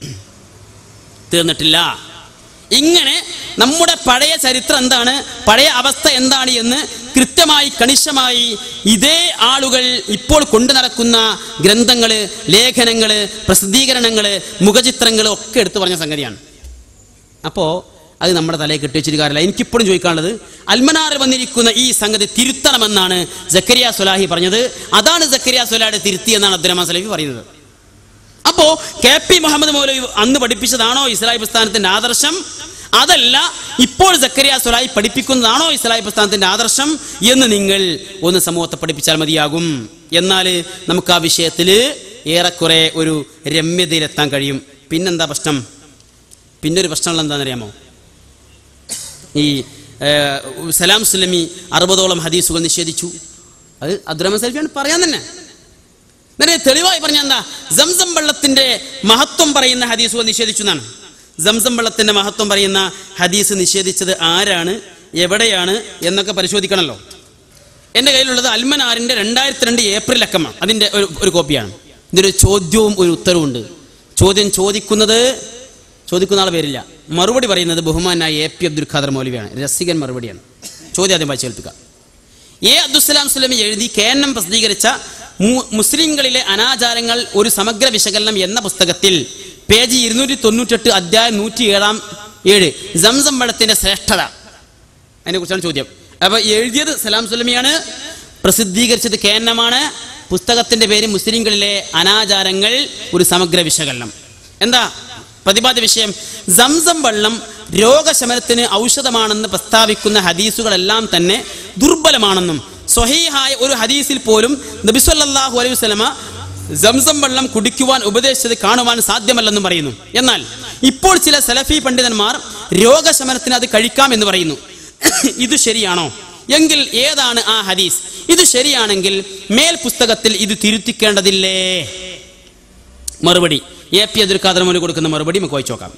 തീർന്നിട്ടില്ല ഇങ്ങനെ നമ്മുടെ പഴയ ചരിത്രം എന്താണ് പഴയ അവസ്ഥ എന്താണ് എന്ന് കൃത്യമായി കണിശമായി ഇതേ ആളുകൾ ഇപ്പോൾ കൊണ്ടു നടക്കുന്ന ഗ്രന്ഥങ്ങള് ലേഖനങ്ങള് പ്രസിദ്ധീകരണങ്ങള് മുഖചിത്രങ്ങൾ ഒക്കെ എടുത്തു പറഞ്ഞ സംഗതിയാണ് അപ്പോൾ അത് നമ്മുടെ തലയിൽ കെട്ടിവെച്ചിട്ട് കാര്യമില്ല എനിക്കിപ്പോഴും ചോദിക്കാനുള്ളത് അൽമനാറിൽ വന്നിരിക്കുന്ന ഈ സംഗതി തിരുത്തണമെന്നാണ് ജക്കരിയ സുലാഹി പറഞ്ഞത് അതാണ് ജക്കരിയ സുലാഹിയുടെ തിരുത്തി എന്നാണ് അബ്ദുറഹ്മാൻ സലഫി പറയുന്നത് അപ്പോ കെ പി മുഹമ്മദ് മൗലവി അന്ന് പഠിപ്പിച്ചതാണോ ഇസ്ലാഹി പ്രസ്ഥാനത്തിന്റെ ആദർശം അതല്ല ഇപ്പോൾ ജക്കരിയ സുലായി പഠിപ്പിക്കുന്നതാണോ ഇസ്ലാഹി പ്രസ്ഥാനത്തിന്റെ ആദർശം എന്ന് നിങ്ങൾ ഒന്ന് സമൂഹത്തെ പഠിപ്പിച്ചാൽ മതിയാകും എന്നാൽ നമുക്ക് ആ വിഷയത്തിൽ ഏറെക്കുറെ ഒരു രമ്യതയിലെത്താൻ കഴിയും പിന്നെന്താ പ്രശ്നം പിന്നെ ഒരു പ്രശ്നമുള്ള എന്താണെന്നറിയാമോ ഈ ഏഹ്, സലാം സുലമി അറുപതോളം ഹദീസുകൾ നിഷേധിച്ചു അത് അബ്ദുറഹ്മാൻ സൽഫിയാണ് പറയാൻ തന്നെ എന്നിട്ട് തെളിവായി പറഞ്ഞ എന്താ സംസം വെള്ളത്തിന്റെ മഹത്വം പറയുന്ന ഹദീസുകൾ നിഷേധിച്ചു എന്നാണ് സംസം വെള്ളത്തിന്റെ മഹത്വം പറയുന്ന ഹദീസ് നിഷേധിച്ചത് ആരാണ് എവിടെയാണ് എന്നൊക്കെ പരിശോധിക്കണമല്ലോ എൻ്റെ കയ്യിലുള്ളത് അൽമനാറിന്റെ രണ്ടായിരത്തി രണ്ട് ഏപ്രിൽ അക്കമാണ് അതിന്റെ ഒരു ഒരു കോപ്പിയാണ് ഇതിന്റെ ഒരു ചോദ്യവും ഒരു ഉത്തരവും ഉണ്ട് ചോദ്യം ചോദിക്കുന്നത് ചോദിക്കുന്ന ആളെ പേരില്ല മറുപടി പറയുന്നത് ബഹുമാനായ എ പി അബ്ദുൽ ഖാദർ മൗലവിയാണ് രസികൻ മറുപടിയാണ് ചോദ്യം ആദ്യം വായിച്ചു കേൾപ്പിക്കുക എ അബ്ദുസ്സലാം സ്വലമി എഴുതി കെ എൻ എം പ്രസിദ്ധീകരിച്ച മു- മുസ്ലിംകളിലെ അനാചാരങ്ങൾ ഒരു സമഗ്ര വിശകലനം എന്ന പുസ്തകത്തിൽ പേജ് ഇരുന്നൂറ്റി തൊണ്ണൂറ്റെട്ട് അധ്യായം നൂറ്റി ഏഴാം ഏഴ് സംസം വെള്ളത്തിന്റെ ശ്രേഷ്ഠത അതിനെ കുറിച്ചാണ് ചോദ്യം അപ്പൊ എഴുതിയത് സലാം സുലമിയാണ് പ്രസിദ്ധീകരിച്ചത് കെ എൻ എം ആണ് പുസ്തകത്തിന്റെ പേര് മുസ്ലിംകളിലെ അനാചാരങ്ങൾ ഒരു സമഗ്ര വിശകലനം എന്താ പ്രതിപാദ്യ വിഷയം സംസം വെള്ളം രോഗശമനത്തിന് ഔഷധമാണെന്ന് പ്രസ്താവിക്കുന്ന ഹദീസുകളെല്ലാം തന്നെ ദുർബലമാണെന്നും സ്വഹീഹായ ഒരു ഹദീസിൽ പോലും നബിസ്വല്ലാഹു അലൈഹി വസല്ലമ സംസം വെള്ളം കുടിക്കുവാൻ ഉപദേശിച്ചത് കാണുവാൻ സാധ്യമല്ലെന്നും പറയുന്നു എന്നാൽ ഇപ്പോൾ ചില സലഫി പണ്ഡിതന്മാർ രോഗശമനത്തിന് അത് കഴിക്കാം എന്ന് പറയുന്നു ഇത് ശരിയാണോ എങ്കിൽ ഏതാണ് ആ ഹദീസ് ഇത് ശരിയാണെങ്കിൽ മേൽ പുസ്തകത്തിൽ ഇത് തിരുത്തിക്കേണ്ടതില്ലേ മറുപടി എ പി അബ്ദുൽ ഖാദർ മോന് കൊടുക്കുന്ന മറുപടി നമുക്ക് വായിച്ചു നോക്കാം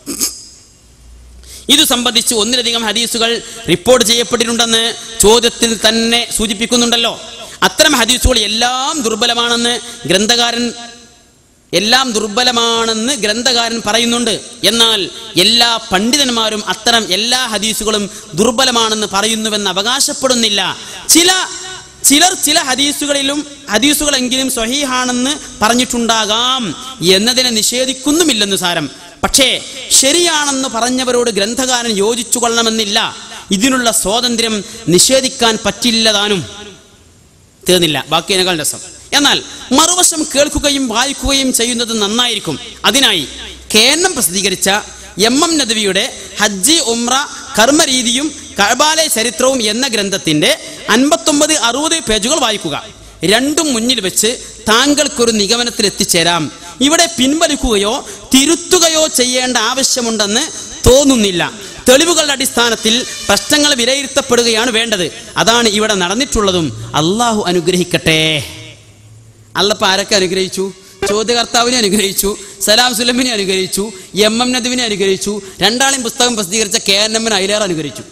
ഇത് സംബന്ധിച്ച് ഒന്നിലധികം ഹദീസുകൾ റിപ്പോർട്ട് ചെയ്യപ്പെട്ടിട്ടുണ്ടെന്ന് ചോദ്യത്തിൽ തന്നെ സൂചിപ്പിക്കുന്നുണ്ടല്ലോ അത്തരം ഹദീസുകൾ എല്ലാം ദുർബലമാണെന്ന് ഗ്രന്ഥകാരൻ എല്ലാം ദുർബലമാണെന്ന് ഗ്രന്ഥകാരൻ പറയുന്നുണ്ട് എന്നാൽ എല്ലാ പണ്ഡിതന്മാരും അത്തരം എല്ലാ ഹദീസുകളും ദുർബലമാണെന്ന് പറയുന്നുവെന്ന് അവകാശപ്പെടുന്നില്ല ചില ചിലർ ചില ഹദീസുകളിലും ഹദീസുകളെങ്കിലും സ്വഹീഹാണെന്ന് പറഞ്ഞിട്ടുണ്ടാകാം എന്നതിനെ നിഷേധിക്കുന്നുമില്ലെന്ന് സാരം പക്ഷേ ശരിയാണെന്ന് പറഞ്ഞവരോട് ഗ്രന്ഥകാരൻ യോജിച്ചു കൊള്ളണമെന്നില്ല ഇതിനുള്ള സ്വാതന്ത്ര്യം നിഷേധിക്കാൻ പറ്റില്ലതാനും തീർന്നില്ല ബാക്കിയേക്കാൾ രസം എന്നാൽ മറുവശം കേൾക്കുകയും വായിക്കുകയും ചെയ്യുന്നത് നന്നായിരിക്കും അതിനായി കേന്ദ്രം പ്രസിദ്ധീകരിച്ച എം എം നദവിയുടെ ഹജ്ജി ഉംറ കർമ്മരീതിയും കഴബാലെ ചരിത്രവും എന്ന ഗ്രന്ഥത്തിന്റെ അൻപത്തൊമ്പത് അറുപത് പേജുകൾ വായിക്കുക രണ്ടും മുന്നിൽ വെച്ച് താങ്കൾക്കൊരു നിഗമനത്തിൽ എത്തിച്ചേരാം ഇവിടെ പിൻവലിക്കുകയോ തിരുത്തുകയോ ചെയ്യേണ്ട ആവശ്യമുണ്ടെന്ന് തോന്നുന്നില്ല തെളിവുകളുടെ അടിസ്ഥാനത്തിൽ പ്രശ്നങ്ങൾ വിലയിരുത്തപ്പെടുകയാണ് വേണ്ടത് അതാണ് ഇവിടെ നടന്നിട്ടുള്ളതും അള്ളാഹു അനുഗ്രഹിക്കട്ടെ അല്ലപ്പ ആരൊക്കെ അനുഗ്രഹിച്ചു ചോദ്യകർത്താവിനെ അനുഗ്രഹിച്ചു സലാം സുലമിനെ അനുഗ്രഹിച്ചു എം എം നദുവിനെ അനുഗ്രഹിച്ചു രണ്ടാളെയും പുസ്തകം പ്രസിദ്ധീകരിച്ച കെ എൻ എമ്മിനെ അയിലേറെ അനുഗ്രഹിച്ചു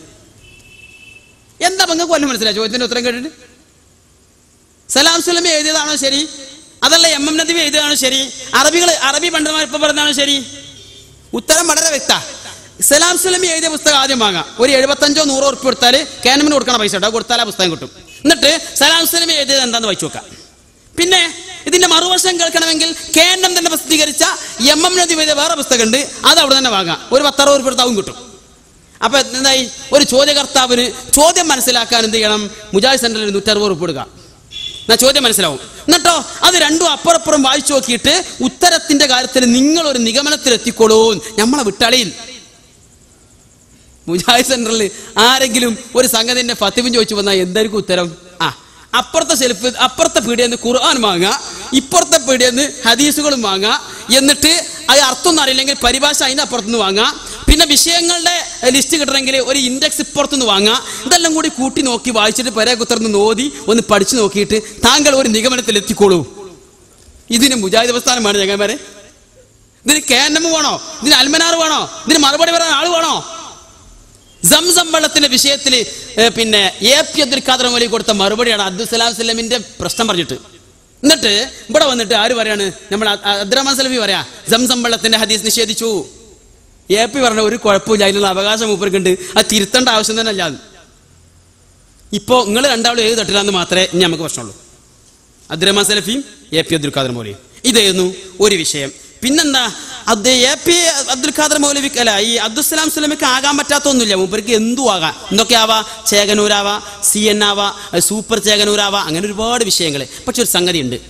എന്താ നിങ്ങൾക്ക് കൊല്ലം മനസ്സിലായി ചോദ്യത്തിന്റെ ഉത്തരം കേട്ടിട്ട് സലാം സുലമി എഴുതിയതാണോ ശരി അതല്ല എം എം നദീബ് എഴുതിയതാണോ ശരി അറബികൾ അറബി പണ്ഡിതന്മാർ ഇപ്പൊ പറഞ്ഞതാണോ ശരി ഉത്തരം വളരെ വ്യക്ത സലാം സുലമി എഴുതിയ പുസ്തകം ആദ്യം വാങ്ങാം ഒരു എഴുപത്തഞ്ചോ നൂറോ ഉറുപ്പ് കൊടുത്താൽ കാനമിന് കൊടുക്കണ പൈസ ഉണ്ടോ കൊടുത്താൽ ആ പുസ്തകം കിട്ടും എന്നിട്ട് സലാം സുലമി എഴുതിയത് എന്താന്ന് വായിച്ചു നോക്കാം പിന്നെ ഇതിന്റെ മറുവശം കേൾക്കണമെങ്കിൽ കേന്ദ്രം തന്നെ പ്രസിദ്ധീകരിച്ച എം എം നദി എഴുതിയ വേറെ പുസ്തകമുണ്ട് അത് അവിടെ തന്നെ വാങ്ങാം ഒരു പത്തറുപത് ഉറുപ്പ് എടുത്താവും കിട്ടും അപ്പൊ എന്തായി ഒരു ചോദ്യകർത്താവിന് ചോദ്യം മനസ്സിലാക്കാൻ എന്ത് ചെയ്യണം മുജാഹിദ് സെന്ററിൽ ഒരു നൂറ്ററുപത് ഉറുപ്പ് കൊടുക്കുക എന്നാ ചോദ്യം മനസ്സിലാവും എന്നിട്ടോ അത് രണ്ടും അപ്പുറപ്പുറം വായിച്ചു നോക്കിയിട്ട് ഉത്തരത്തിന്റെ കാര്യത്തിൽ നിങ്ങൾ ഒരു നിഗമനത്തിൽ എത്തിക്കോളൂ നമ്മളെ വിട്ടളിയിൽ മുജാഹിദ് സെന്ററിൽ ആരെങ്കിലും ഒരു സംഗതിന്റെ ഫത്തിവും ചോദിച്ചു വന്നാൽ എന്തായിരിക്കും ഉത്തരം ആ അപ്പുറത്തെ ഷെൽഫ് അപ്പുറത്തെ പീടിയെന്ന് ഖുർആൻ വാങ്ങുക ഇപ്പുറത്തെ പീടിയെന്ന് ഹദീസുകളും വാങ്ങുക എന്നിട്ട് അത് അർത്ഥമൊന്നും അറിയില്ലെങ്കിൽ പരിഭാഷ അതിന്റെ അപ്പുറത്തുനിന്ന് വാങ്ങുക പിന്നെ വിഷയങ്ങളുടെ ലിസ്റ്റ് കിട്ടണമെങ്കിൽ ഒരു ഇൻഡെക്സ് ഇപ്പുറത്തുനിന്ന് വാങ്ങുക ഇതെല്ലാം കൂടി കൂട്ടി നോക്കി വായിച്ചിട്ട് പരേ കുത്തർന്ന് നോതി ഒന്ന് പഠിച്ചു നോക്കിയിട്ട് താങ്കൾ ഒരു നിഗമനത്തിൽ എത്തിക്കോളൂ ഇതിന് മുജാഹിദ് പ്രസ്ഥാനം വേണം ചങ്ങന്മാരെ ഇതിന് കേന്നമ്മ വേണോ ഇതിന് അൽമനാർ വേണോ ഇതിന് മറുപടി പറയാൻ ആള് വേണോ സംസം വെള്ളത്തിന്റെ വിഷയത്തിൽ പിന്നെ എ പി അബ്ദുൽ ഖാദർ മൊലി കൊടുത്ത മറുപടിയാണ് അബ്ദുൽ സലാം സ്വലമിന്റെ പ്രശ്നം പറഞ്ഞിട്ട് എന്നിട്ട് ഇവിടെ വന്നിട്ട് ആര് പറയാണ് നമ്മൾ അബ്ദുറഹ്മാൻ സലഫി പറയാ സംസം വെള്ളത്തിന്റെ ഹദീസ് നിഷേധിച്ചു എ പി പറഞ്ഞ ഒരു കുഴപ്പമില്ല അതിനുള്ള അവകാശം മൂപ്പർക്കുണ്ട് അത് തിരുത്തേണ്ട ആവശ്യം തന്നെ അല്ല ഇപ്പോ നിങ്ങൾ രണ്ടാളും ഏത് തട്ടിലാന്ന് മാത്രമേ ഇനി നമുക്ക് പ്രശ്നമുള്ളൂ അബ്ദുറഹ്മാൻ സലഫിയും എ പി അബ്ദുൽ ഖാദർ മൗലവിയും ഇതായിരുന്നു ഒരു വിഷയം പിന്നെന്താ അത് എ പി അബ്ദുൽ ഖാദർ മൗലവിക്ക് അല്ല ഈ അബ്ദുസ്സലാം സ്വലമിക്ക് ആകാൻ പറ്റാത്തൊന്നുമില്ല മൂപ്പർക്ക് എന്തും ആകാം എന്തൊക്കെ ആവാ ചേകനൂരാവാ സി എൻ ആവാ സൂപ്പർ ചേകനൂരാവാ അങ്ങനെ ഒരുപാട് വിഷയങ്ങൾ പക്ഷെ ഒരു സംഗതി ഉണ്ട്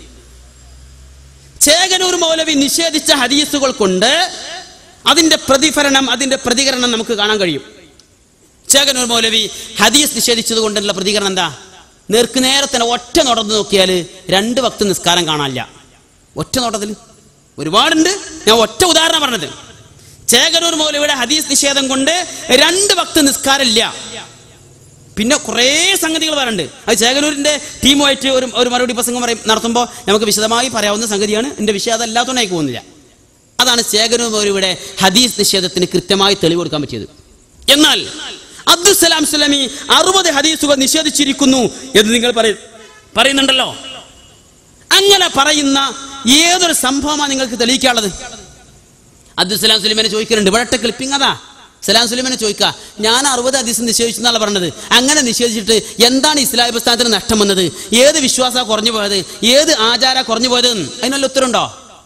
ചേകനൂർ മൗലവി നിഷേധിച്ച ഹദീസുകൾ കൊണ്ട് അതിന്റെ പ്രതിഫലനം അതിന്റെ പ്രതികരണം നമുക്ക് കാണാൻ കഴിയും ചേകനൂർ മൗലവി ഹദീസ് നിഷേധിച്ചത് കൊണ്ടുള്ള പ്രതികരണം എന്താ നേർക്ക് നേരെ തന്നെ ഒറ്റ നോട്ടത്തിൽ നോക്കിയാൽ രണ്ട് വക്ത് നിസ്കാരം കാണാനില്ല ഒറ്റ നോട്ടത്തിൽ ഒരുപാടുണ്ട് ഞാൻ ഒറ്റ ഉദാഹരണം പറഞ്ഞത് ചേകനൂർ മൗലവിയുടെ ഹദീസ് നിഷേധം കൊണ്ട് രണ്ട് വക്ത് നിസ്കാരമില്ല പിന്നെ കുറേ സംഗതികൾ പറയുന്നുണ്ട് അത് ചേകനൂരിന്റെ ടീമുമായിട്ട് ഒരു ഒരു മറുപടി പ്രസംഗം പറയും നടത്തുമ്പോൾ നമുക്ക് വിശദമായി പറയാവുന്ന സംഗതിയാണ് എൻ്റെ വിഷയം അതല്ലാത്തതുകൊണ്ട് എനിക്ക് പോകുന്നില്ല അതാണ് ചേകനൂർ മൗലവിയുടെ ഹദീസ് നിഷേധത്തിന് കൃത്യമായി തെളിവ് കൊടുക്കാൻ പറ്റിയത് എന്നാൽ അബ്ദുസലാം സ്വലമി അറുപത് ഹദീസുകൾ നിഷേധിച്ചിരിക്കുന്നു എന്ന് നിങ്ങൾ പറയ- പറയുന്നുണ്ടല്ലോ അങ്ങനെ പറയുന്ന ഏതൊരു സംഭവമാണ് നിങ്ങൾക്ക് തെളിയിക്കാനുള്ളത് അബ്ദുസലാം സുലൈമാനെ ചോദിക്കുന്നുണ്ട് ഇവിടെ ക്ലിപ്പിംഗ് അതാ സലാം സുലൈമാനെ ചോദിക്കുക ഞാൻ അറുപത് ഹദീസ് നിഷേധിച്ചു എന്നാണ് പറഞ്ഞത് അങ്ങനെ നിഷേധിച്ചിട്ട് എന്താണ് ഇസ്ലാം പ്രസ്ഥാനത്തിന് നഷ്ടം വന്നത് ഏത് വിശ്വാസ കുറഞ്ഞു പോയത് ഏത് ആചാര കുറഞ്ഞു പോയത് അതിനുള്ള ഉത്തരവുണ്ടോ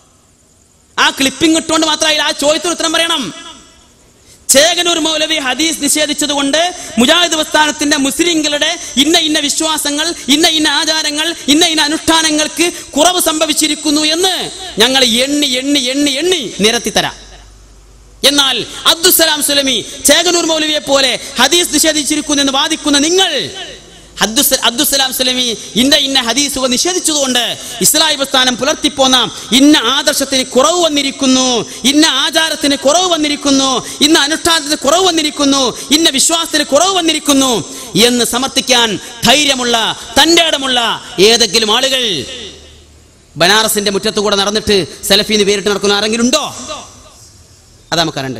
ആ ക്ലിപ്പിംഗ് ഇട്ടുകൊണ്ട് മാത്രമായില്ല ആ ചോദ്യത്തിന് ഉത്തരം പറയണം ചേകനൂർ മൗലവി ഹദീസ് നിഷേധിച്ചത് കൊണ്ട് മുജാഹിദ് പ്രസ്ഥാനത്തിന്റെ മുസ്ലിങ്ങളുടെ ഇന്ന ഇന്ന വിശ്വാസങ്ങൾ ഇന്ന ഇന്ന ആചാരങ്ങൾ ഇന്ന ഇന്ന അനുഷ്ഠാനങ്ങൾക്ക് കുറവ് സംഭവിച്ചിരിക്കുന്നു എന്ന് ഞങ്ങൾ എണ്ണി എണ്ണി എണ്ണി എണ്ണി നിരത്തി തരാം എന്നാൽ അബ്ദുസലാം സുലമി ചേകനൂർ മൗലവിയെ പോലെ ഹദീസ് നിഷേധിച്ചിരിക്കുന്നു എന്ന് വാദിക്കുന്ന നിങ്ങൾ ഹദ്ദുസ- അബ്ദുസലാം സുലമി ഇന്ന ഇന്ന ഹദീസുകൾ നിഷേധിച്ചതുകൊണ്ട് ഇസ്ലാഹി പ്രസ്ഥാനം പുലർത്തിപ്പോന്ന ഇന്ന ആദർശത്തിന് കുറവ് വന്നിരിക്കുന്നു ഇന്ന ആചാരത്തിന് കുറവ് വന്നിരിക്കുന്നു ഇന്ന അനുഷ്ഠാനത്തിന് കുറവ് വന്നിരിക്കുന്നു ഇന്ന വിശ്വാസത്തിന് കുറവ് വന്നിരിക്കുന്നു എന്ന് സമർത്ഥിക്കാൻ ധൈര്യമുള്ള തൻ്റെ ഇടമുള്ള ഏതെങ്കിലും ആളുകൾ ബനാറസിന്റെ മുറ്റത്തു കൂടെ നടന്നിട്ട് സെലഫീന്ന് പേരിട്ട് നടക്കുന്ന ആരെങ്കിലും ഉണ്ടോ അത് നമുക്കറിയണ്ട്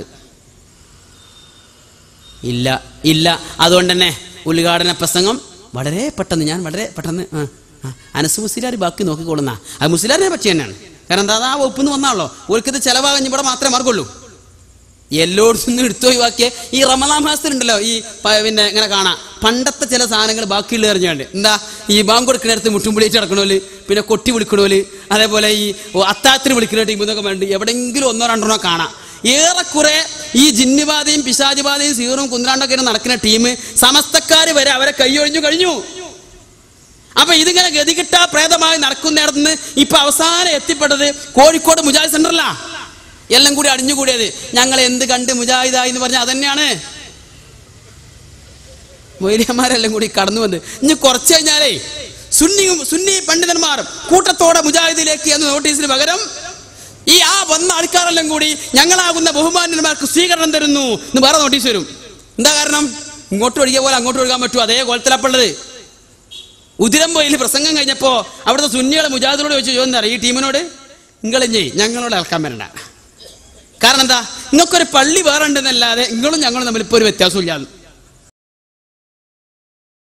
ഇല്ല ഇല്ല അതുകൊണ്ട് തന്നെ ഉദ്ഘാടന പ്രസംഗം വളരെ പെട്ടെന്ന് ഞാൻ വളരെ പെട്ടെന്ന് ആ, ആ, അനസ് മുസ്ലിയാർ ബാക്കി നോക്കിക്കൊള്ളുന്ന അത് മുസ്ലിയാറിനെ പറ്റി തന്നെയാണ് കാരണം എന്താ അത് ആ വകുപ്പിൽ നിന്ന് വന്നാണല്ലോ ഓർക്കത് ചിലവാകഞ്ഞ് ഇവിടെ മാത്രമേ മാർഗുള്ളൂ എല്ലായിടത്തും നിന്ന് എടുത്തു ഒഴിവാക്കിയ ഈ റമദാൻ മാസത്തിലുണ്ടല്ലോ ഈ പ- പിന്നെ ഇങ്ങനെ കാണാം പണ്ടത്തെ ചില സാധനങ്ങൾ ബാക്കിയുള്ള എറിഞ്ഞാണ്ട് എന്താ ഈ ബാങ്ക് കൊടുക്കുന്നിടത്ത് മുട്ടുംപുളിയിട്ട് നടക്കണോല് പിന്നെ കൊട്ടി വിളിക്കണോല് അതേപോലെ ഈ അത്താത്തിന് വിളിക്കുന്ന ടീം എന്നൊക്കെ വേണ്ടി എവിടെയെങ്കിലും ഒന്നോ രണ്ടെണ്ണോ കാണാം ഏറെക്കുറെ ഈ ജിന്നുബാധയും പിശാചിബാധയും സീറും കുന്ത്രാണ്ടൊക്കെ നടക്കുന്ന ടീം സമസ്തക്കാർ വരെ അവരെ കൈയൊഴിഞ്ഞു കഴിഞ്ഞു അപ്പൊ ഇതിങ്ങനെ ഗതികിട്ടാ പ്രേതമായി നടക്കുന്നിടത്തുനിന്ന് ഇപ്പൊ അവസാനം എത്തിപ്പെട്ടത് കോഴിക്കോട് മുജാഹിദ് സെന്ററിലാ എല്ലാം കൂടി അടിഞ്ഞുകൂടിയത് ഞങ്ങൾ എന്ത് കണ്ട് മുജാഹിദായി എന്ന് പറഞ്ഞാൽ അതന്നെയാണ് മൊയ്ലിയന്മാരെല്ലാം കൂടി കടന്നു വന്ന് ഇനി കുറച്ച് കഴിഞ്ഞാലേ സുന്നിയും സുന്നി പണ്ഡിതന്മാർ കൂട്ടത്തോടെ മുജാഹിദിലേക്ക് എന്ന നോട്ടീസിന് പകരം ഈ ആ വന്ന ആൾക്കാരെല്ലാം കൂടി ഞങ്ങളാകുന്ന ബഹുമാന്യന്മാർക്ക് സ്വീകരണം തരുന്നു എന്ന് വേറെ നോട്ടീസ് വരും എന്താ കാരണം ഇങ്ങോട്ട് ഒഴികിയ പോലെ അങ്ങോട്ട് ഒഴുകാൻ പറ്റുമോ അതേ കോലത്തിലപ്പുള്ളത് ഉദിരമ്പൊയിൽ പ്രസംഗം കഴിഞ്ഞപ്പോ അവിടുത്തെ സുന്നികളെ മുജാഹിദിനോട് ചോദിച്ചു ചോദിച്ചാ ഈ ടീമിനോട് നിങ്ങളിഞ്ഞേ ഞങ്ങളോട് ഇളക്കാൻ വരണ്ട കാരണം എന്താ നിങ്ങൾക്കൊരു പള്ളി വേറെ ഉണ്ടെന്നല്ലാതെ നിങ്ങളും ഞങ്ങളും തമ്മിൽ ഇപ്പോൾ ഒരു വ്യത്യാസമില്ല